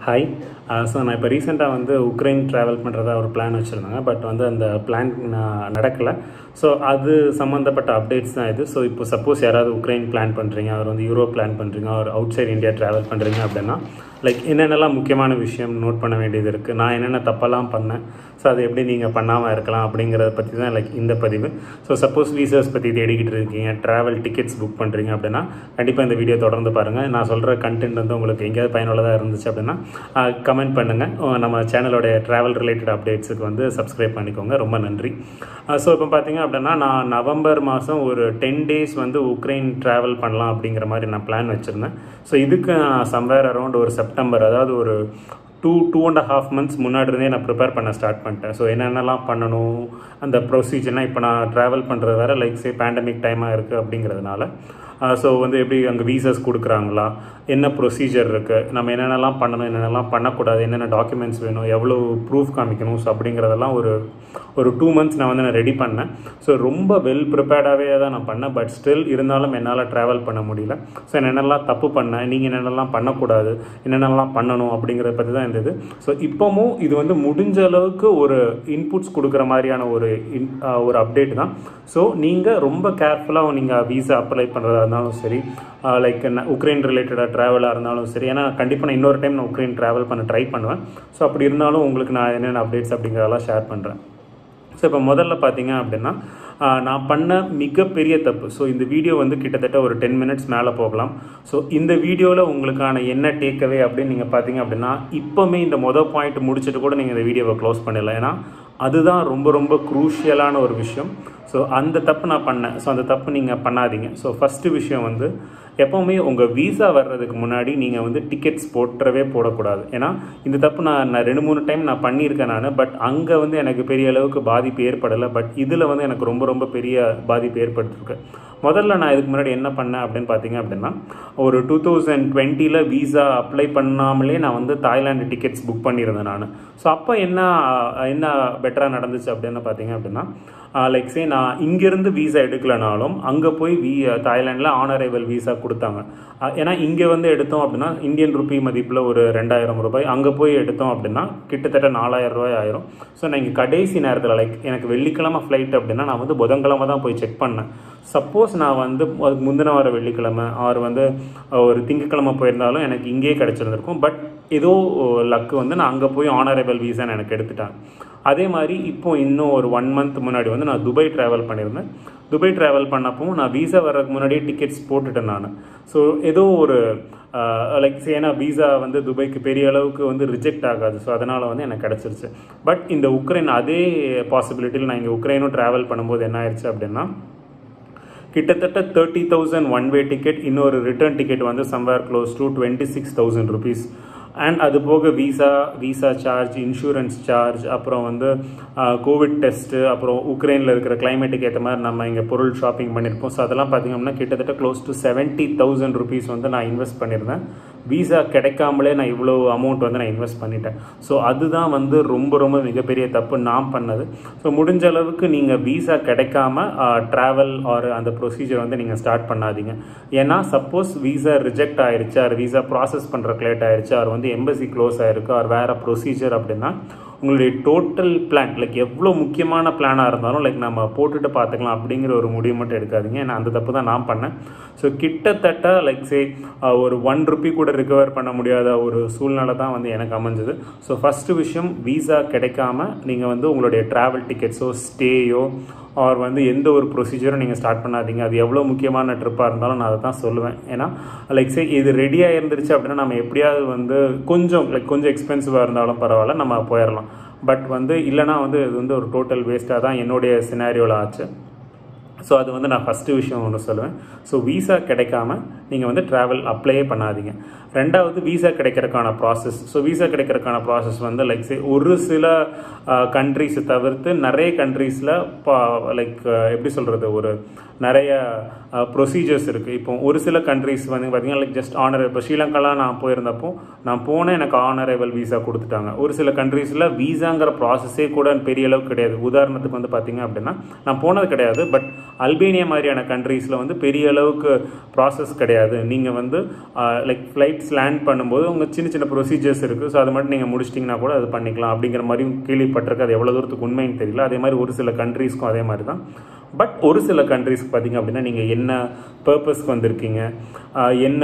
hi so நான் இப்போ ரீசெண்டாக வந்து உக்ரைன் ட்ராவல் பண்ணுறதா ஒரு பிளான் வச்சுருந்தாங்க பட் வந்து அந்த பிளான் நடக்கலை ஸோ அது சம்மந்தப்பட்ட அப்டேட்ஸ் தான் இது ஸோ இப்போ சப்போஸ் யாராவது உக்ரைன் பிளான் பண்ணுறீங்க அவர் வந்து யூரோப் பிளான் பண்ணுறீங்க அவர் அவுட் சைட் இந்தியா ட்ராவல் பண்ணுறீங்க அப்படின்னா லைக் என்னென்னலாம் முக்கியமான விஷயம் நோட் பண்ண வேண்டியது இருக்குது நான் என்னென்ன தப்பெல்லாம் பண்ணேன் ஸோ அது எப்படி நீங்கள் பண்ணாமல் இருக்கலாம் அப்படிங்கிறத பற்றி தான் லைக் இந்த பதிவு ஸோ சப்போஸ் வீசர்ஸ் பற்றி தேடிக்கிட்டு இருக்கீங்க ட்ராவல் டிக்கெட்ஸ் புக் பண்ணுறீங்க அப்படின்னா கண்டிப்பாக இந்த வீடியோ தொடர்ந்து பாருங்கள் நான் சொல்கிற கண்டென்ட் வந்து உங்களுக்கு எங்கேயாவது பயனுள்ளதாக இருந்துச்சு அப்படின்னா கமெண்ட் பண்ணுங்கள் நம்ம சேனலோடைய ட்ராவல் ரிலேட்டட் அப்டேட்ஸுக்கு வந்து சப்ஸ்கிரைப் பண்ணிக்கோங்க ரொம்ப நன்றி ஸோ இப்போ பார்த்தீங்க அப்படின்னா நான் நவம்பர் மாதம் ஒரு டென் டேஸ் வந்து உக்ரைன் ட்ராவல் பண்ணலாம் அப்படிங்கிற மாதிரி நான் பிளான் வச்சுருந்தேன் ஸோ இதுக்கு நான் சம்வேர் அரௌண்ட் ஒரு செப்டம்பர் அதாவது ஒரு two two and half months முன்னாடி இருந்தே நான் ப்ரிப்பேர் பண்ண ஸ்டார்ட் பண்ணிட்டேன் ஸோ என்னென்னலாம் பண்ணணும் அந்த ப்ரொசீஜர்னால் இப்போ நான் ட்ராவல் பண்ணுறது வேறு லைக் சே பேண்டமிக் டைமாக இருக்குது அப்படிங்கிறதுனால ஸோ வந்து எப்படி அங்கே வீசஸ் கொடுக்குறாங்களா என்ன ப்ரொசீஜர் இருக்குது நம்ம என்னென்னலாம் பண்ணணும் என்னென்னலாம் பண்ணக்கூடாது என்னென்ன டாக்குமெண்ட்ஸ் வேணும் எவ்வளோ ப்ரூஃப் காமிக்கணும் ஸோ அப்படிங்கிறதெல்லாம் ஒரு ஒரு டூ மந்த்ஸ் நான் வந்து நான் ரெடி பண்ணேன் ஸோ ரொம்ப வெல் ப்ரிப்பேர்டாகவே தான் நான் பண்ணேன் பட் ஸ்டில் இருந்தாலும் என்னால் ட்ராவல் பண்ண முடியல ஸோ என்னென்னலாம் தப்பு பண்ணேன் நீங்கள் என்னென்னலாம் பண்ணக்கூடாது என்னென்னலாம் பண்ணணும் அப்படிங்கிறத பற்றி தான் இருந்தது ஸோ இப்போவும் இது வந்து முடிஞ்ச அளவுக்கு ஒரு இன்புட்ஸ் கொடுக்குற மாதிரியான ஒரு இன் ஒரு அப்டேட் தான் ஸோ நீங்கள் ரொம்ப கேர்ஃபுல்லாக நீங்கள் வீசா அப்ளை பண்ணுறதா இருந்தாலும் சரி லைக் உக்ரைன் ரிலேட்டடாக ட்ராவலாக இருந்தாலும் சரி ஏன்னா கண்டிப்பாக நான் இன்னொரு டைம் நான் உக்ரைன் ட்ராவல் பண்ண ட்ரை பண்ணுவேன் ஸோ அப்படி இருந்தாலும் உங்களுக்கு நான் என்னென்ன அப்டேட்ஸ் அப்படிங்கிறதெல்லாம் ஷேர் பண்ணுறேன் ஸோ இப்போ முதல்ல பார்த்தீங்க அப்படின்னா நான் பண்ண மிகப்பெரிய தப்பு ஸோ இந்த வீடியோ வந்து கிட்டத்தட்ட ஒரு டென் மினிட்ஸ் மேலே போகலாம் ஸோ இந்த வீடியோவில் உங்களுக்கான என்ன டேக்அவே அப்படின்னு நீங்கள் பார்த்தீங்க அப்படின்னா இப்போவுமே இந்த மொதல் பாயிண்ட் முடிச்சுட்டு கூட நீங்கள் இந்த வீடியோவை க்ளோஸ் பண்ணிடலாம் ஏன்னா அதுதான் ரொம்ப ரொம்ப குரூஷியலான ஒரு விஷயம் ஸோ அந்த தப்பு நான் பண்ணேன் ஸோ அந்த தப்பு நீங்கள் பண்ணாதீங்க ஸோ ஃபஸ்ட்டு விஷயம் வந்து எப்போவுமே உங்கள் வீசா வர்றதுக்கு முன்னாடி நீங்கள் வந்து டிக்கெட்ஸ் போட்டுறவே போடக்கூடாது ஏன்னா இந்த தப்பு நான் நான் ரெண்டு மூணு டைம் நான் பண்ணியிருக்கேன் நான் பட் அங்கே வந்து எனக்கு பெரிய அளவுக்கு பாதிப்பு ஏற்படலை பட் இதில் வந்து எனக்கு ரொம்ப ரொம்ப பெரிய பாதிப்பு ஏற்படுத்திருக்கு முதல்ல நான் இதுக்கு முன்னாடி என்ன பண்ணேன் அப்படின்னு பார்த்தீங்க அப்படின்னா ஒரு டூ தௌசண்ட் டுவெண்ட்டியில் வீசா அப்ளை பண்ணாமலே நான் வந்து தாய்லாந்து டிக்கெட்ஸ் புக் பண்ணியிருந்தேன் நான் ஸோ அப்போ என்ன என்ன பெட்டராக நடந்துச்சு அப்படின்னு பார்த்தீங்க அப்படின்னா லைக் சே நான் இங்கேருந்து வீசா எடுக்கலனாலும் அங்கே போய் வீ தாய்லாண்டில் ஆனரைவல் வீசா கொடுத்தாங்க ஏன்னா இங்கே வந்து எடுத்தோம் அப்படின்னா இந்தியன் ருப்பி மதிப்பில் ஒரு ரெண்டாயிரம் ரூபாய் அங்கே போய் எடுத்தோம் அப்படின்னா கிட்டத்தட்ட நாலாயிரம் ரூபாய் ஆயிரும் ஸோ நான் இங்கே கடைசி நேரத்தில் லைக் எனக்கு வெள்ளிக்கிழமை ஃப்ளைட் அப்படின்னா நான் வந்து புதன்கிழமை தான் போய் செக் பண்ணேன் சப்போஸ் நான் வந்து அதுக்கு முந்தின வர வெள்ளிக்கிழமை அவர் வந்து ஒரு திங்கக்கிழமை போயிருந்தாலும் எனக்கு இங்கேயே கிடச்சிருந்துருக்கும் பட் ஏதோ லக்கு வந்து நான் அங்கே போய் ஆனரபிள் வீசான்னு எனக்கு எடுத்துட்டாங்க அதே மாதிரி இப்போ இன்னும் ஒரு ஒன் மந்த் முன்னாடி வந்து நான் துபாய் ட்ராவல் பண்ணியிருந்தேன் துபாய் ட்ராவல் பண்ணப்போ நான் வீசா வர்றதுக்கு முன்னாடியே டிக்கெட்ஸ் போட்டுட்டேன் நான் ஸோ ஏதோ ஒரு லைக் ஏன்னா வீசா வந்து துபாய்க்கு பெரிய அளவுக்கு வந்து ரிஜெக்ட் ஆகாது ஸோ அதனால் வந்து எனக்கு கிடச்சிருச்சு பட் இந்த உக்ரைன் அதே பாசிபிலிட்டியில் நான் இங்கே உக்ரைனும் ட்ராவல் பண்ணும்போது என்ன ஆயிடுச்சு அப்படின்னா கிட்டத்தட்ட thirty thousand one way ticket இன்னொரு ரிட்டர்ன் டிக்கெட் வந்து somewhere close to twenty six thousand rupees and அது போக visa visa charge insurance charge அப்புறம் வந்து கோவிட் டெஸ்ட்டு அப்புறம் உக்ரைனில் இருக்கிற கிளைமேட்டுக்கு ஏற்ற மாதிரி நம்ம இங்கே பொருள் ஷாப்பிங் பண்ணியிருப்போம் ஸோ அதெல்லாம் பார்த்திங்க அப்படின்னா கிட்டத்தட்ட close to seventy thousand rupees வந்து நான் இன்வெஸ்ட் பண்ணியிருந்தேன் வீசா கிடைக்காமலே நான் இவ்வளோ அமௌண்ட் வந்து நான் இன்வெஸ்ட் பண்ணிட்டேன் ஸோ அதுதான் வந்து ரொம்ப ரொம்ப மிகப்பெரிய தப்பு நான் பண்ணது ஸோ முடிஞ்ச அளவுக்கு நீங்கள் வீசா கிடைக்காம ட்ராவல் ஆர் அந்த ப்ரொசீஜர் வந்து நீங்கள் ஸ்டார்ட் பண்ணாதீங்க ஏன்னா சப்போஸ் வீசா ரிஜெக்ட் ஆயிடுச்சு ஆர் வீசா ப்ராசஸ் பண்ணுறக்கு லேட் ஆயிடுச்சு அவர் வந்து எம்பசி க்ளோஸ் ஆயிருக்கு ஆர் வேறு ப்ரொசீஜர் அப்படின்னா உங்களுடைய டோட்டல் பிளான் லைக் எவ்வளோ முக்கியமான பிளானாக இருந்தாலும் லைக் நம்ம போட்டுட்டு பார்த்துக்கலாம் அப்படிங்கிற ஒரு முடிவு மட்டும் எடுக்காதீங்க ஏன்னா அந்த தப்பு தான் நான் பண்ணேன் ஸோ கிட்டத்தட்ட லைக் சே ஒரு ஒன் ருப்பி கூட ரிகவர் பண்ண முடியாத ஒரு சூழ்நிலை தான் வந்து எனக்கு அமைஞ்சது ஸோ ஃபஸ்ட்டு விஷயம் வீசா கிடைக்காம நீங்கள் வந்து உங்களுடைய ட்ராவல் டிக்கெட்ஸோ ஸ்டேயோ ஆர் வந்து எந்த ஒரு ப்ரொசீஜரும் நீங்கள் ஸ்டார்ட் பண்ணாதீங்க அது எவ்வளோ முக்கியமான ட்ரிப்பாக இருந்தாலும் நான் அதை தான் சொல்லுவேன் ஏன்னா லைக் சே இது ரெடியாக இருந்துருச்சு அப்படின்னா நம்ம எப்படியாவது வந்து கொஞ்சம் லைக் கொஞ்சம் எக்ஸ்பென்சிவாக இருந்தாலும் பரவாயில்ல நம்ம போயிடலாம் பட் வந்து இல்லைனா வந்து இது வந்து ஒரு டோட்டல் வேஸ்ட்டாக தான் என்னுடைய சினாரியோவில் ஆச்சு ஸோ அது வந்து நான் ஃபஸ்ட்டு விஷயம் ஒன்று சொல்லுவேன் ஸோ வீசா கிடைக்காம நீங்கள் வந்து ட்ராவல் அப்ளையே பண்ணாதீங்க ரெண்டாவது வீசா கிடைக்கிறதுக்கான ப்ராசஸ் ஸோ வீசா கிடைக்கிறதுக்கான ப்ராசஸ் வந்து லைக் சே ஒரு சில கண்ட்ரிஸை தவிர்த்து நிறைய கண்ட்ரீஸில் லைக் எப்படி சொல்கிறது ஒரு நிறைய ப்ரொசீஜர்ஸ் இருக்குது இப்போ ஒரு சில கண்ட்ரிஸ் வந்து பார்த்திங்கன்னா லைக் ஜஸ்ட் ஆனர் இப்போ ஸ்ரீலங்காலாம் நான் போயிருந்தப்போ நான் போனேன் எனக்கு ஆனரேபிள் வீசா கொடுத்துட்டாங்க ஒரு சில கண்ட்ரீஸில் வீசாங்கிற ப்ராசஸே கூட பெரிய அளவுக்கு கிடையாது உதாரணத்துக்கு வந்து பார்த்திங்க அப்படின்னா நான் போனது கிடையாது பட் அல்பேனியா மாதிரியான கண்ட்ரீஸில் வந்து பெரிய அளவுக்கு ப்ராசஸ் கிடையாது நீங்கள் வந்து லைக் ஃப்ளைட்ஸ் லேண்ட் பண்ணும்போது உங்கள் சின்ன சின்ன ப்ரொசீஜர்ஸ் இருக்குது ஸோ அதை மட்டும் நீங்கள் முடிச்சிட்டிங்கன்னா கூட அது பண்ணிக்கலாம் அப்படிங்கிற மாதிரியும் கேள்விப்பட்டிருக்கு அது எவ்வளோ தூரத்துக்கு உண்மைன்னு தெரியல அதே மாதிரி ஒரு சில கண்ட்ரீஸ்க்கும் அதே மாதிரி தான் பட் ஒரு சில கண்ட்ரீஸ்க்கு பார்த்தீங்க அப்படின்னா நீங்கள் என்ன பர்பஸ்க்கு வந்திருக்கீங்க என்ன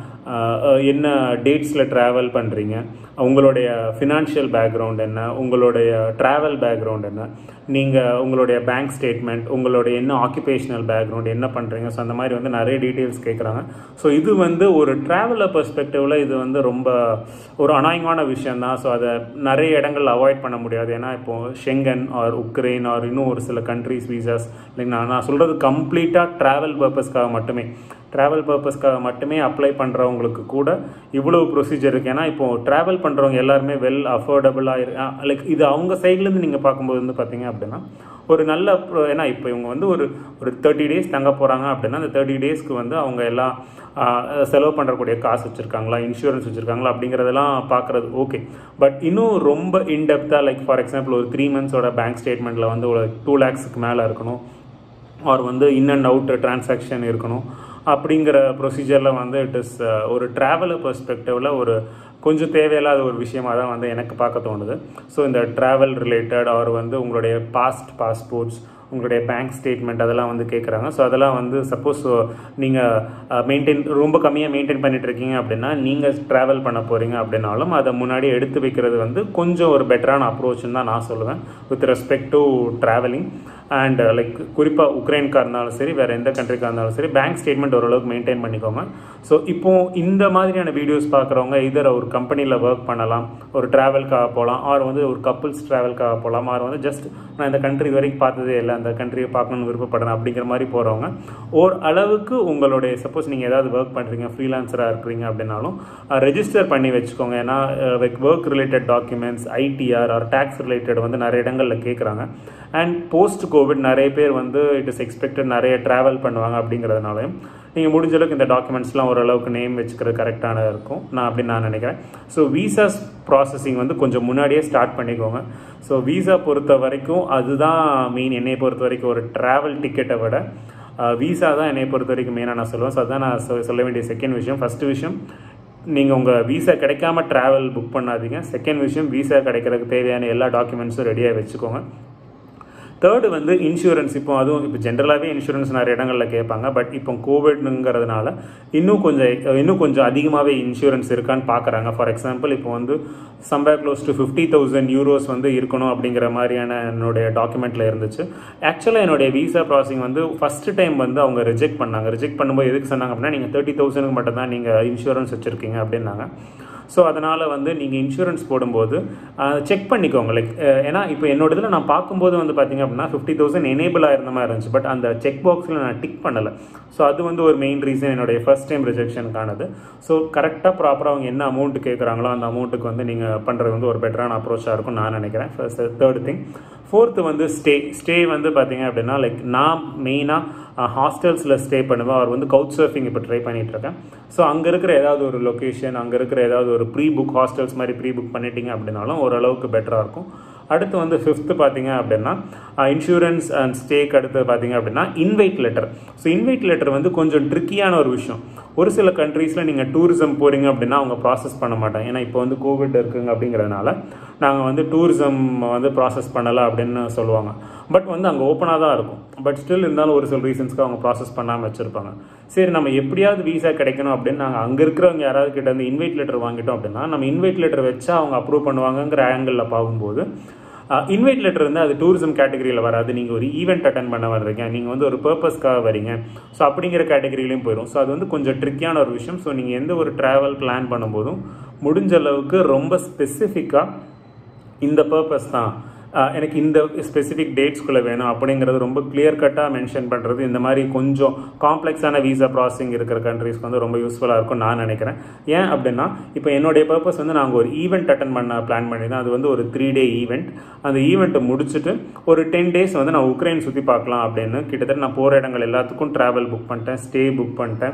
என்ன டேட்ஸில் ட்ராவல் பண்ணுறீங்க உங்களுடைய ஃபினான்ஷியல் பேக்ரவுண்ட் என்ன உங்களுடைய ட்ராவல் பேக்ரவுண்ட் என்ன நீங்கள் உங்களுடைய பேங்க் ஸ்டேட்மெண்ட் உங்களுடைய என்ன ஆக்குபேஷனல் பேக்ரவுண்ட் என்ன பண்ணுறீங்க ஸோ அந்த மாதிரி வந்து நிறைய டீட்டெயில்ஸ் கேட்குறாங்க ஸோ இது வந்து ஒரு ட்ராவலர் பெர்ஸ்பெக்டிவில் இது வந்து ரொம்ப ஒரு அனாயங்கமான விஷயம் தான் ஸோ அதை நிறைய இடங்கள் அவாய்ட் பண்ண முடியாது ஏன்னா இப்போது ஷெங்கன் ஆர் உக்ரைன் ஆர் இன்னும் ஒரு சில கண்ட்ரீஸ் வீசாஸ் லைக் நான் நான் சொல்கிறது கம்ப்ளீட்டாக ட்ராவல் பர்பஸ்க்காக மட்டுமே ட்ராவல் பர்பஸ்க்காக மட்டுமே அப்ளை பண்ணுறவங்களுக்கு கூட இவ்வளோ ப்ரொசீஜர் இருக்குது ஏன்னா இப்போது ட்ராவல் பண்ணுறவங்க எல்லாருமே வெல் அஃபோர்டபுளாக லைக் இது அவங்க சைட்லேருந்து நீங்கள் பார்க்கும்போது வந்து பார்த்தீங்க அப்படின்னா ஒரு நல்ல ஏன்னா இப்போ இவங்க வந்து ஒரு ஒரு தேர்ட்டி டேஸ் தங்க போகிறாங்க அப்படின்னா அந்த தேர்ட்டி டேஸ்க்கு வந்து அவங்க எல்லாம் செலவு பண்ணுறக்கூடிய காசு வச்சுருக்காங்களா இன்சூரன்ஸ் வச்சுருக்காங்களா அப்படிங்கிறதெல்லாம் பார்க்குறது ஓகே பட் இன்னும் ரொம்ப இன்டெப்த்தாக லைக் ஃபார் எக்ஸாம்பிள் ஒரு த்ரீ மந்த்ஸோட பேங்க் ஸ்டேட்மெண்ட்டில் வந்து ஒரு டூ லேக்ஸுக்கு மேலே இருக்கணும் ஆர் வந்து இன் அண்ட் அவுட் டிரான்சாக்ஷன் இருக்கணும் அப்படிங்கிற ப்ரொசீஜரில் வந்து இட் இஸ் ஒரு ட்ராவலர் பெர்ஸ்பெக்டிவில் ஒரு கொஞ்சம் தேவையில்லாத ஒரு விஷயமாக தான் வந்து எனக்கு பார்க்க தோணுது ஸோ இந்த ட்ராவல் ரிலேட்டட் அவர் வந்து உங்களுடைய பாஸ்ட் பாஸ்போர்ட்ஸ் உங்களுடைய பேங்க் ஸ்டேட்மெண்ட் அதெல்லாம் வந்து கேட்குறாங்க ஸோ அதெல்லாம் வந்து சப்போஸ் நீங்கள் மெயின்டைன் ரொம்ப கம்மியாக மெயின்டைன் பண்ணிட்டு இருக்கீங்க அப்படின்னா நீங்கள் ட்ராவல் பண்ண போகிறீங்க அப்படின்னாலும் அதை முன்னாடி எடுத்து வைக்கிறது வந்து கொஞ்சம் ஒரு பெட்டரான அப்ரோச்னு தான் நான் சொல்லுவேன் with respect to travelling and like குறிப்பாக உக்ரைனுக்காக இருந்தாலும் சரி வேறு எந்த கண்ட்ரிக்காக இருந்தாலும் சரி பேங்க் ஸ்டேட்மெண்ட் ஓரளவுக்கு மெயின்டைன் பண்ணிக்கோங்க ஸோ இப்போது இந்த மாதிரியான வீடியோஸ் பார்க்குறவங்க இதர் ஒரு கம்பெனியில் ஒர்க் பண்ணலாம் ஒரு ட்ராவல்காக போகலாம் ஆர் வந்து ஒரு கப்புள்ஸ் ட்ராவல்காக போகலாம் ஆர் வந்து ஜஸ்ட் நான் இந்த கண்ட்ரி வரைக்கும் பார்த்ததே இல்லை அந்த கண்ட்ரியை பார்க்கணுன்னு விருப்பப்படுறேன் அப்படிங்கிற மாதிரி போகிறவங்க ஒரு அளவுக்கு உங்களுடைய சப்போஸ் நீங்கள் ஏதாவது ஒர்க் பண்ணுறீங்க ஃப்ரீலான்சராக இருக்கிறீங்க அப்படின்னாலும் ரெஜிஸ்டர் பண்ணி வச்சுக்கோங்க ஏன்னா like work related documents ITR or tax related வந்து நிறைய இடங்களில் கேட்குறாங்க அண்ட் போஸ்ட் கோவிட் நிறைய பேர் வந்து இட் இஸ் எக்ஸ்பெக்டட் நிறைய ட்ராவல் பண்ணுவாங்க அப்படிங்கிறதுனாலையும் நீங்கள் முடிஞ்ச அளவுக்கு இந்த டாக்குமெண்ட்ஸ்லாம் ஓரளவுக்கு நேம் வச்சுக்கிறது கரெக்டானதாக இருக்கும் நான் அப்படின்னு நான் நினைக்கிறேன் ஸோ வீசாஸ் ப்ராசஸிங் வந்து கொஞ்சம் முன்னாடியே ஸ்டார்ட் பண்ணிக்கோங்க ஸோ வீசா பொறுத்த வரைக்கும் அதுதான் மெயின் என்னை பொறுத்த வரைக்கும் ஒரு ட்ராவல் டிக்கெட்டை விட வீசா தான் என்னை பொறுத்த வரைக்கும் மெயினாக நான் சொல்லுவேன் ஸோ அதுதான் நான் சொல்ல வேண்டிய செகண்ட் விஷயம் ஃபஸ்ட்டு விஷயம் நீங்கள் உங்கள் வீசா கிடைக்காம ட்ராவல் புக் பண்ணாதீங்க செகண்ட் விஷயம் வீசா கிடைக்கிறதுக்கு தேவையான எல்லா டாக்குமெண்ட்ஸும் ரெடியாக வச்சுக்கோங்க தேர்டு வந்து இன்சூரன்ஸ் இப்போ அதுவும் இப்போ ஜென்ரலாகவே இன்சூரன்ஸ் நிறைய இடங்களில் கேட்பாங்க பட் இப்போ கோவிட்னுங்கிறதுனால இன்னும் கொஞ்சம் இன்னும் கொஞ்சம் அதிகமாகவே இன்சூரன்ஸ் இருக்கான்னு பார்க்குறாங்க ஃபார் எக்ஸாம்பிள் இப்போ வந்து somewhere close to fifty thousand euros வந்து இருக்கணும் அப்படிங்கிற மாதிரியான என்னுடைய டாக்குமெண்ட்டில் இருந்துச்சு ஆக்சுவலாக என்னுடைய வீசா ப்ராசஸிங் வந்து ஃபஸ்ட்டு டைம் வந்து அவங்க ரிஜெக்ட் பண்ணாங்க ரிஜெக்ட் பண்ணும்போது எதுக்கு சொன்னாங்க அப்படின்னா நீங்கள் தேர்ட்டி தௌசண்ட்க்கு மட்டும் தான் நீங்கள் இன்சூரன்ஸ் வச்சுருக்கீங்க அப்படின்னாங்க ஸோ அதனால் வந்து நீங்கள் இன்சூரன்ஸ் போடும்போது செக் பண்ணிக்கோங்க லைக் ஏன்னா இப்போ என்னோட இதில் நான் பார்க்கும்போது வந்து பார்த்தீங்க அப்படின்னா ஃபிஃப்டி தௌசண்ட் எனேபிள் ஆயிருந்த மாதிரி இருந்துச்சு பட் அந்த செக் பாக்ஸில் நான் டிக் பண்ணலை ஸோ அது வந்து ஒரு மெயின் ரீசன் என்னுடைய ஃபர்ஸ்ட் டைம் ரிஜெக்ஷனுக்கானது ஸோ கரெக்டாக ப்ராப்பராக அவங்க என்ன அமௌண்ட் கேட்குறாங்களோ அந்த அமௌண்ட்டுக்கு வந்து நீங்கள் பண்ணுறது வந்து ஒரு பெட்டரான அப்ரோச்சாக இருக்கும் நான் நினைக்கிறேன் ஃபர்ஸ்ட் தேர்ட் திங் ஃபோர்த்து வந்து ஸ்டே ஸ்டே வந்து பார்த்தீங்க அப்படின்னா லைக் நான் மெயினாக ஹாஸ்டல்ஸில் ஸ்டே பண்ணுவேன் அவர் வந்து கவுச் சர்ஃபிங் இப்போ ட்ரை பண்ணிகிட்ருக்கேன் ஸோ அங்கே இருக்கிற ஏதாவது ஒரு லொக்கேஷன் அங்கே இருக்கிற ஏதாவது ஒரு ப்ரீ புக் ஹாஸ்டல்ஸ் மாதிரி ப்ரீ புக் பண்ணிட்டீங்க அப்படின்னாலும் ஓரளவுக்கு பெட்டராக இருக்கும் அடுத்து வந்து ஃபிஃப்த்து பார்த்தீங்க அப்படின்னா இன்சூரன்ஸ் அண்ட் ஸ்டேக்கு அடுத்து பார்த்தீங்க அப்படின்னா invite letter so invite letter வந்து கொஞ்சம் ட்ரிக்கியான ஒரு விஷயம் ஒரு சில கண்ட்ரீஸில் நீங்கள் டூரிசம் போகிறீங்க அப்படின்னா அவங்க ப்ராசஸ் பண்ண மாட்டாங்க ஏன்னா இப்போ வந்து கோவிட் இருக்குங்க அப்படிங்கிறதுனால நாங்கள் வந்து டூரிசம் வந்து ப்ராசஸ் பண்ணலை அப்படின்னு சொல்லுவாங்க பட் வந்து அங்கே ஓப்பனாக தான் இருக்கும் பட் ஸ்டில் இருந்தாலும் ஒரு சில ரீசன்ஸ்க்கு அவங்க ப்ராசஸ் பண்ணாமல் வச்சுருப்பாங்க சரி நம்ம எப்படியாவது வீசா கிடைக்கணும் அப்படின்னு நாங்கள் அங்கே இருக்கிறவங்க யாராவது கிட்ட வந்து இன்வைட் லெட்டர் வாங்கிட்டோம் அப்படின்னா நம்ம இன்வைட் லெட்டர் வச்சா அவங்க அப்ரூவ் பண்ணுவாங்கங்கிற ஆங்கிளில் பார்க்கும்போது இன்வைட் லெட்டர் வந்து அது டூரிசம் கேட்டகரியில் வராது நீங்கள் ஒரு ஈவெண்ட் அட்டன் பண்ண வர்றீங்க நீங்கள் வந்து ஒரு பர்பஸ்க்காக வரீங்க ஸோ அப்படிங்கிற கேட்டகரியிலையும் போயிடும் ஸோ அது வந்து கொஞ்சம் ட்ரிக்கியான ஒரு விஷயம் ஸோ நீங்கள் எந்த ஒரு ட்ராவல் பிளான் பண்ணும்போதும் முடிஞ்ச அளவுக்கு ரொம்ப ஸ்பெசிஃபிக்காக இந்த பர்பஸ் தான் எனக்கு இந்த ஸ்பெசிஃபிக் டேட்ஸ்குள்ளே வேணும் அப்படிங்கிறது ரொம்ப கிளியர் கட்டாக மென்ஷன் பண்ணுறது இந்த மாதிரி கொஞ்சம் காம்ப்ளெக்ஸான வீசா ப்ராசஸிங் இருக்கிற கண்ட்ரீஸ்க்கு வந்து ரொம்ப யூஸ்ஃபுல்லாக இருக்கும் நான் நினைக்கிறேன் ஏன் அப்படின்னா இப்போ என்னுடைய பர்பஸ் வந்து நாங்கள் ஒரு ஈவெண்ட் அட்டன் பண்ண பிளான் பண்ணியிருந்தோம் அது வந்து ஒரு த்ரீ டே ஈவெண்ட் அந்த ஈவெண்ட்டை முடிச்சுட்டு ஒரு டென் டேஸ் வந்து நான் உக்ரைன் சுற்றி பார்க்கலாம் அப்படின்னு கிட்டத்தட்ட நான் போகிற இடங்கள் எல்லாத்துக்கும் ட்ராவல் புக் பண்ணிட்டேன் ஸ்டே புக் பண்ணிட்டேன்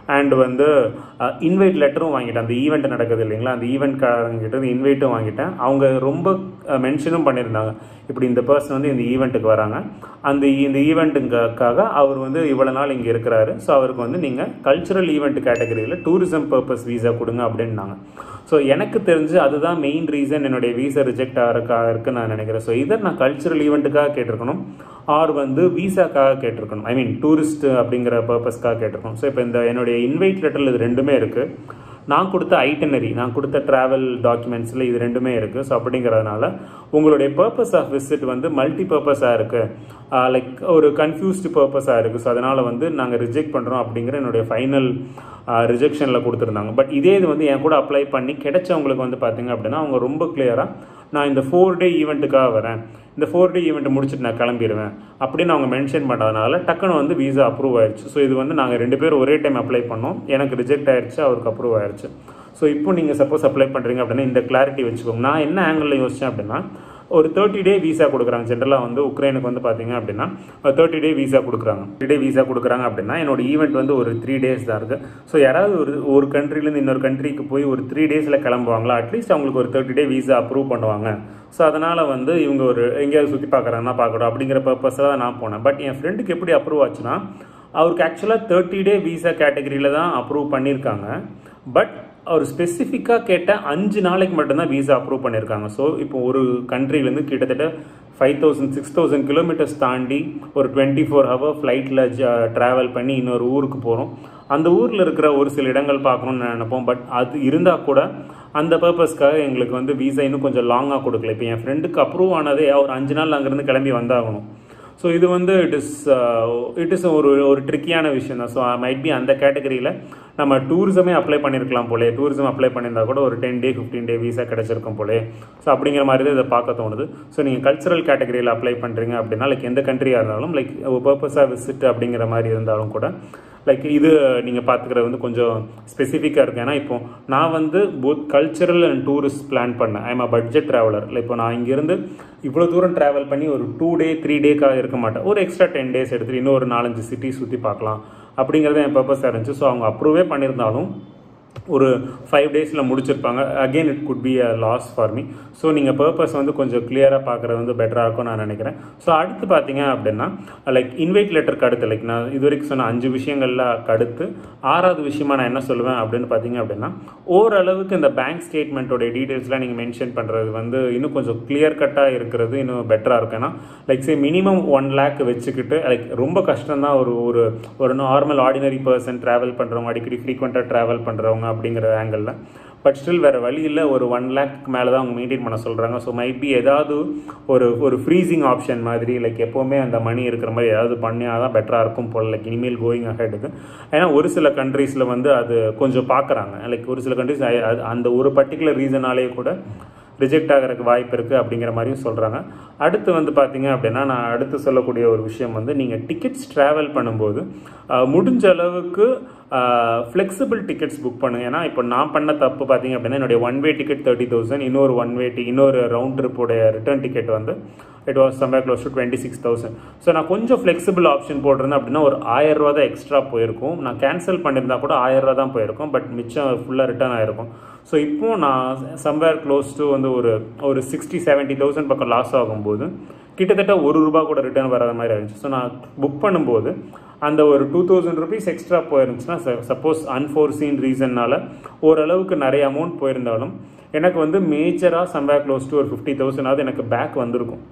அண்ட் வந்து இன்வைட் லெட்டரும் வாங்கிட்டேன் அந்த ஈவெண்ட் நடக்குது இல்லைங்களா அந்த ஈவெண்ட்காரங்கிட்ட இன்வைட்டும் வாங்கிட்டேன் அவங்க ரொம்ப மென்ஷனும் பண்ணியிருந்தாங்க இப்படி இந்த பர்சன் வந்து இந்த ஈவெண்ட்டுக்கு வராங்க அந்த இந்த ஈவெண்ட்டுக்காக அவர் வந்து இவ்வளோ நாள் இங்கே இருக்கிறாரு ஸோ அவருக்கு வந்து நீங்கள் கல்ச்சுரல் ஈவெண்ட் கேட்டகரியில் டூரிசம் பர்பஸ் வீசா கொடுங்க அப்படின்னாங்க ஸோ எனக்கு தெரிஞ்சு அதுதான் மெயின் ரீசன் என்னுடைய வீசா ரிஜெக்ட் ஆகிறதுக்காக இருக்குன்னு நான் நினைக்கிறேன் ஸோ இதை நான் கல்ச்சுரல் ஈவெண்ட்டுக்காக கேட்டிருக்கணும் ஆர் வந்து வீசாக்காக கேட்டிருக்கணும் ஐ மீன் டூரிஸ்ட் அப்படிங்கிற பர்பஸ்க்காக கேட்டிருக்கணும் ஸோ இப்போ இந்த என்னுடைய இன்வைட் லெட்டரில் இது ரெண்டுமே இருக்குது நான் கொடுத்த ஐட்டனரி நான் கொடுத்த ட்ராவல் டாக்குமெண்ட்ஸில் இது ரெண்டுமே இருக்குது ஸோ அப்படிங்கிறதுனால உங்களுடைய பர்பஸ் ஆஃப் விசிட் வந்து மல்டி பர்பஸாக இருக்குது லைக் ஒரு கன்ஃபியூஸ்டு பர்பஸாக இருக்குது ஸோ அதனால் வந்து நாங்கள் ரிஜெக்ட் பண்ணுறோம் அப்படிங்கிற என்னுடைய ஃபைனல் ரிஜெக்ஷனில் கொடுத்துருந்தாங்க பட் இதே இது வந்து என் கூட அப்ளை பண்ணி கிடைச்சவங்களுக்கு வந்து பார்த்தீங்க அப்படின்னா அவங்க ரொம்ப கிளியராக நான் இந்த ஃபோர் டே ஈவெண்ட்டுக்காக வரேன் இந்த ஃபோர் டே ஈவெண்ட் முடிச்சுட்டு நான் கிளம்பிடுவேன் அப்படின்னு அவங்க மென்ஷன் பண்ணதுனால டக்குன்னு வந்து வீசா அப்ரூவ் ஆயிடுச்சு ஸோ இது வந்து நாங்கள் ரெண்டு பேரும் ஒரே டைம் அப்ளை பண்ணோம் எனக்கு ரிஜெக்ட் ஆயிடுச்சு அவருக்கு அப்ரூவ் ஆயிடுச்சு ஸோ இப்போ நீங்கள் சப்போஸ் அப்ளை பண்ணுறீங்க அப்படின்னா இந்த கிளாரிட்டி வச்சுக்கோங்க நான் என்ன ஆங்கிளில் யோசித்தேன் அப்படின்னா ஒரு தேர்ட்டி டே வீசா கொடுக்குறாங்க ஜென்ரலாக வந்து உக்ரைனுக்கு வந்து பார்த்தீங்க அப்படின்னா தேர்ட்டி டே வீசா கொடுக்குறாங்க த்ரீ டே வீசா கொடுக்குறாங்க அப்படின்னா என்னோட ஈவெண்ட் வந்து ஒரு த்ரீ டேஸ் தான் இருக்குது ஸோ யாராவது ஒரு ஒரு கண்ட்ரிலேருந்து இன்னொரு கண்ட்ரிக்கு போய் ஒரு த்ரீ டேஸில் கிளம்புவாங்களா அட்லீஸ்ட் அவங்களுக்கு ஒரு தேர்ட்டி டே வீசா அப்ரூவ் பண்ணுவாங்க ஸோ அதனால் வந்து இவங்க ஒரு எங்கேயாவது சுற்றி பார்க்குறாங்கன்னா பார்க்கணும் அப்படிங்கிற பர்பஸில் தான் நான் போனேன் பட் என் ஃப்ரெண்டுக்கு எப்படி அப்ரூவ் ஆச்சுன்னா அவருக்கு ஆக்சுவலாக தேர்ட்டி டே வீசா கேட்டகரியில் தான் அப்ரூவ் பண்ணியிருக்காங்க பட் அவர் ஸ்பெசிஃபிக்காக கேட்ட அஞ்சு நாளைக்கு மட்டும்தான் வீசா அப்ரூவ் பண்ணியிருக்காங்க ஸோ இப்போ ஒரு கண்ட்ரிலேருந்து கிட்டத்தட்ட five thousand six thousand kilometres தாண்டி ஒரு டுவெண்ட்டி ஃபோர் ஹவர் ஃப்ளைட்டில் ட்ராவல் பண்ணி இன்னொரு ஊருக்கு போகிறோம் அந்த ஊரில் இருக்கிற ஒரு சில இடங்கள் பார்க்கணும்னு நினைப்போம் பட் அது இருந்தால் கூட அந்த பர்பஸ்க்காக எங்களுக்கு வந்து வீசா இன்னும் கொஞ்சம் லாங்காக கொடுக்கல இப்போ என் ஃப்ரெண்டுக்கு அப்ரூவ் ஆனதே அவர் அஞ்சு நாள் அங்கேருந்து கிளம்பி வந்தாகணும் ஸோ இது வந்து இட் இஸ் இட் இஸ் ஒரு ஒரு ட்ரிக்கியான விஷயம் தான் ஸோ மைட் பி அந்த கேட்டகரியில் நம்ம டூரிசமே அப்ளை பண்ணியிருக்கலாம் போலே டூரிசம் அப்ளை பண்ணியிருந்தா கூட ஒரு ten day fifteen day visa கிடச்சிருக்கும் போலே ஸோ அப்படிங்கிற மாதிரி தான் இதை பார்க்க தோணுது ஸோ நீங்கள் கல்ச்சரல் கேட்டகரியில் அப்ளை பண்ணுறீங்க அப்படின்னா லைக் எந்த கண்ட்ரியாக இருந்தாலும் லைக் பர்பஸாக விசிட் அப்படிங்கிற மாதிரி இருந்தாலும் கூட லைக் இது நீங்கள் பார்த்துக்கிறது வந்து கொஞ்சம் ஸ்பெசிஃபிக்காக இருக்குது ஏன்னா இப்போ நான் வந்து both cultural and tourist plan பண்ணேன் ஐம் அ பட்ஜெட் ட்ராவலர் இல்லை இப்போ நான் இங்கேருந்து இவ்வளோ தூரம் ட்ராவல் பண்ணி ஒரு டூ டே த்ரீ டேக்காக இருக்க மாட்டேன் ஒரு எக்ஸ்ட்ரா டென் டேஸ் எடுத்துகிட்டு இன்னும் ஒரு நாலஞ்சு சிட்டி சுற்றி பார்க்கலாம் அப்படிங்கிறது என் பர்பஸாக இருந்துச்சு ஸோ அவங்க அப்ரூவே பண்ணியிருந்தாலும் ஒரு ஃபைவ் டேஸில் முடிச்சிருப்பாங்க again it could be a loss for me so நீங்கள் பர்பஸ் வந்து கொஞ்சம் கிளியராக பார்க்குறது வந்து பெட்டராக இருக்கும் நான் நினைக்கிறேன் ஸோ அடுத்து பார்த்தீங்க அப்படின்னா லைக் இன்வைட் லெட்டருக்கு அடுத்து லைக் நான் இது வரைக்கும் சொன்ன அஞ்சு விஷயங்கள்ல அடுத்து ஆறாவது விஷயமா நான் என்ன சொல்லுவேன் அப்படின்னு பார்த்தீங்க அப்படின்னா ஓரளவுக்கு இந்த பேங்க் ஸ்டேட்மெண்ட்டோட டீட்டெயில்ஸ்லாம் நீங்கள் மென்ஷன் பண்ணுறது வந்து இன்னும் கொஞ்சம் கிளியர் கட்டாக இருக்கிறது இன்னும் பெட்டராக இருக்கும் ஏன்னா like say minimum one lakh வச்சுக்கிட்டு லைக் ரொம்ப கஷ்டம் தான் ஒரு ஒரு ஒரு நார்மல் ஆர்டினரி பர்சன் ட்ராவல் பண்ணுறவங்க அடிக்கடி ஃப்ரீக்வெண்ட்டாக ட்ராவல் பண்ணுறவங்க அப்படிங்கிற ஆங்கிளில் பட் ஸ்டில் வேறு வழி இல்லை ஒரு ஒன் லேக் மேலே தான் அவங்க மெயின்டைன் பண்ண சொல்கிறாங்க ஸோ மைபி ஏதாவது ஒரு ஒரு ஃப்ரீசிங் ஆப்ஷன் மாதிரி லைக் எப்போவுமே அந்த மணி இருக்கிற மாதிரி ஏதாவது பண்ணியால் தான் பெட்டராக இருக்கும் போல் லைக் இனிமேல் கோயிங் அஹெட்டுக்கு ஏன்னா ஒரு சில கண்ட்ரீஸில் வந்து அது கொஞ்சம் பார்க்குறாங்க லைக் ஒரு சில கண்ட்ரிஸ் அந்த ஒரு பர்டிகுலர் ரீசனாலேயே கூட ரிஜெக்ட் ஆகிறதுக்கு வாய்ப்பு இருக்குது அப்படிங்கிற மாதிரியும் சொல்கிறாங்க அடுத்து வந்து பார்த்தீங்க அப்படின்னா நான் அடுத்து சொல்லக்கூடிய ஒரு விஷயம் வந்து நீங்கள் டிக்கெட்ஸ் ட்ராவல் பண்ணும்போது முடிஞ்ச அளவுக்கு ஃப்ளெக்சிபிள் டிக்கெட்ஸ் புக் பண்ணுங்க ஏன்னா இப்போ நான் பண்ண தப்பு பார்த்தீங்க அப்படின்னா என்னுடைய one way ticket thirty thousand இன்னொரு ஒன் வே டி இன்னொரு ரவுண்ட் ட்ரிப்போடைய ரிட்டர்ன் டிக்கெட் வந்து it was somewhere close to twenty six thousand so நான் கொஞ்சம் ஃப்ளெக்சிபிள் ஆப்ஷன் போட்டிருந்தேன் அப்படின்னா ஒரு ஆயிரம் ரூபா தான் எக்ஸ்ட்ரா போயிருக்கும் நான் கேன்சல் பண்ணியிருந்தா கூட ஆயிரம் ரூபா தான் போயிருக்கும் பட் மிச்சம் ஃபுல்லாக ரிட்டர்ன் ஆயிருக்கும் ஸோ இப்போ நான் சம்வேர் க்ளோஸ் டு வந்து ஒரு ஒரு சிக்ஸ்டி செவன்ட்டி தௌசண்ட் பக்கம் லாஸ் ஆகும்போது கிட்டத்தட்ட ஒரு ரூபா கூட ரிட்டர்ன் வராத மாதிரி இருந்துச்சு ஸோ நான் புக் பண்ணும்போது அந்த ஒரு டூ தௌசண்ட் ருபீஸ் எக்ஸ்ட்ரா போயிருந்துச்சுன்னா சப்போஸ் அன்ஃபோர்சீன் ரீசன்னால் ஓரளவுக்கு நிறைய அமௌண்ட் போயிருந்தாலும் எனக்கு வந்து மேஜராக சம்வேர் க்ளோஸ் டு ஒரு ஃபிஃப்டி தௌசண்டாவது எனக்கு பேக் வந்திருக்கும்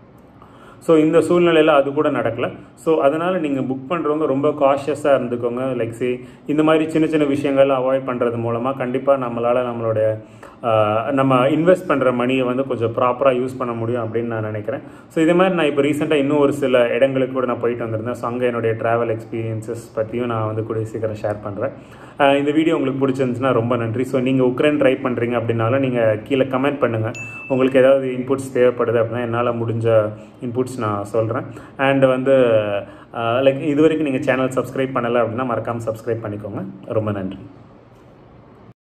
ஸோ இந்த சூழ்நிலையில் அது கூட நடக்கலை ஸோ அதனால் நீங்கள் புக் பண்ணுறவங்க ரொம்ப காஷியஸாக இருந்துக்கோங்க லைக் சே இந்த மாதிரி சின்ன சின்ன விஷயங்கள் அவாய்ட் பண்ணுறது மூலமாக கண்டிப்பாக நம்மளால் நம்மளுடைய நம்ம இன்வெஸ்ட் பண்ணுற மணியை வந்து கொஞ்சம் ப்ராப்பராக யூஸ் பண்ண முடியும் அப்படின்னு நான் நினைக்கிறேன் ஸோ இதே மாதிரி நான் இப்போ ரீசெண்டாக இன்னும் ஒரு சில இடங்களுக்கு கூட நான் போயிட்டு வந்திருந்தேன் ஸோ அங்கே என்னுடைய ட்ராவல் எக்ஸ்பீரியன்சஸ் பற்றியும் நான் வந்து கூடிய சீக்கிரம் ஷேர் பண்ணுறேன் இந்த வீடியோ உங்களுக்கு பிடிச்சிருந்துச்சுன்னா ரொம்ப நன்றி ஸோ நீங்கள் உக்ரைன் ட்ரை பண்ணுறீங்க அப்படின்னாலும் நீங்கள் கீழே கமெண்ட் பண்ணுங்கள் உங்களுக்கு ஏதாவது இன்புட்ஸ் தேவைப்படுது அப்படின்னா என்னால் முடிஞ்ச இன்புட்ஸ் நான் சொல்கிறேன் அண்ட் வந்து லைக் இது வரைக்கும் நீங்கள் சேனல் சப்ஸ்கிரைப் பண்ணலை அப்படின்னா மறக்காமல் சப்ஸ்கிரைப் பண்ணிக்கோங்க ரொம்ப நன்றி